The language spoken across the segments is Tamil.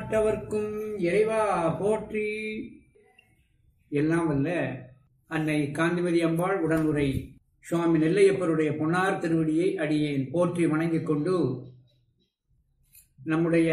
எந்நாட்டவர்க்கும் இறைவா போற்றி எல்லாம் வல்ல அன்னை காந்திமதி அம்பாள் உடனுரை சுவாமி நெல்லையப்பருடைய பொன்னார் திருவடியை அடியேன் போற்றி வணங்கிக் கொண்டு நம்முடைய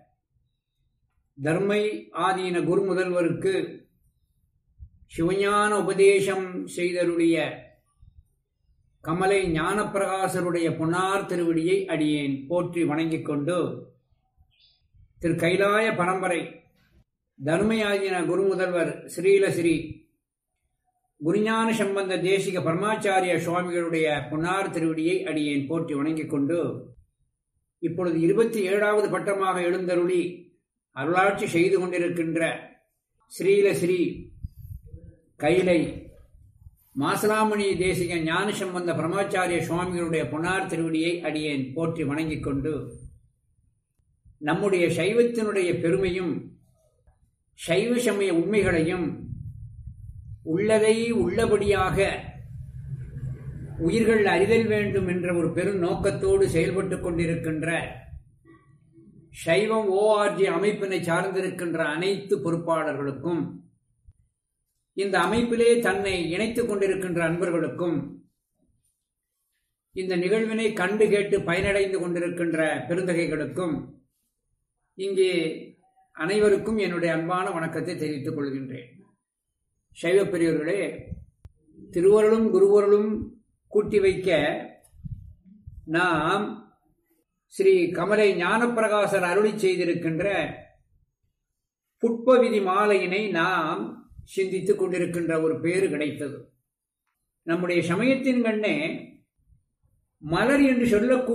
தர்மை ஆதீன குரு முதல்வருக்கு சிவஞான உபதேசம் செய்தருடைய கமலை ஞானப்பிரகாசருடைய பொன்னார் திருவடியை அடியேன் போற்றி வணங்கிக் கொண்டு திரு கைலாய பரம்பரை தர்மயாதின குரு முதல்வர் ஸ்ரீலஸ்ரீ குருஞான சம்பந்த தேசிக பரமாச்சாரிய சுவாமிகளுடைய பொன்னார் திருவடியை அடியேன் போற்றி வணங்கிக் கொண்டு இப்பொழுது இருபத்தி ஏழாவது பட்டமாக எழுந்தருளி அருளாட்சி செய்து கொண்டிருக்கின்ற ஸ்ரீலஸ்ரீ கைலை மாசலாமணி தேசிக ஞான சம்பந்த பரமாச்சாரிய சுவாமிகளுடைய பொன்னார் திருவடியை அடியேன் போற்றி வணங்கிக் கொண்டு நம்முடைய சைவத்தினுடைய பெருமையும் சைவ சமய உண்மைகளையும் உள்ளதை உள்ளபடியாக உயிர்கள் அறிதல் வேண்டும் என்ற ஒரு பெரும் நோக்கத்தோடு செயல்பட்டுக் கொண்டிருக்கின்ற சைவம் ஓஆர்ஜி அமைப்பினை சார்ந்திருக்கின்ற அனைத்து பொறுப்பாளர்களுக்கும் இந்த அமைப்பிலே தன்னை இணைத்துக் கொண்டிருக்கின்ற அன்பர்களுக்கும் இந்த நிகழ்வினை கண்டு கேட்டு பயனடைந்து கொண்டிருக்கின்ற பெருந்தகைகளுக்கும் இங்கே அனைவருக்கும் என்னுடைய அன்பான வணக்கத்தை தெரிவித்துக் கொள்கின்றேன் சைவ பெரியவர்களே திருவருளும் குருவருளும் கூட்டி வைக்க நாம் ஸ்ரீ கமலை ஞானப்பிரகாசர் அருளி செய்திருக்கின்ற புட்பவிதி மாலையினை நாம் சிந்தித்துக் கொண்டிருக்கின்ற ஒரு பேறு கிடைத்தது நம்முடைய சமயத்தின் கண்ணே மலர் என்று சொல்லக்கூடிய